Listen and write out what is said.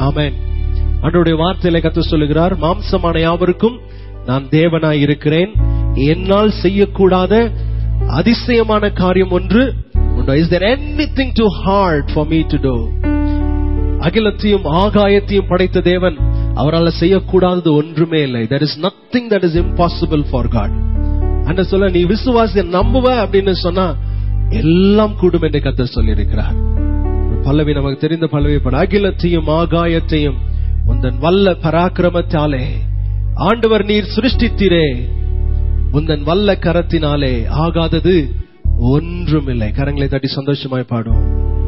ஆமென் அன்றைய வார்த்தையில கத்து சொல்லுகிறார் மாம்சமான யாவருக்கும் நான் தேவனாய் இருக்கிறேன் என்னால் செய்யக்கூடாத அதிசயமான காரியம் ஒன்று உண்டோ is there anything too hard for me to do அகிலத்தையும் ஆகாயத்தையும் படைத்த தேவன் அவரால் செய்யக்கூடாதது ஒன்றுமே இல்லை there is nothing that is impossible for God அண்ணா சொல்ல நீ விசுவாசிய நம்புவ அப்படின்னு சொன்னா எல்லாம் கூடும் என்று கத்த சொல்லியிருக்கிறார் பல்லவி நமக்கு தெரிந்த பல்லவி பட அகிலத்தையும் ஆகாயத்தையும் உந்தன் வல்ல பராக்கிரமத்தாலே ஆண்டவர் நீர் சிருஷ்டித்தீரே உந்தன் வல்ல கரத்தினாலே ஆகாதது ஒன்றுமில்லை கரங்களை தட்டி சந்தோஷமாய் பாடும்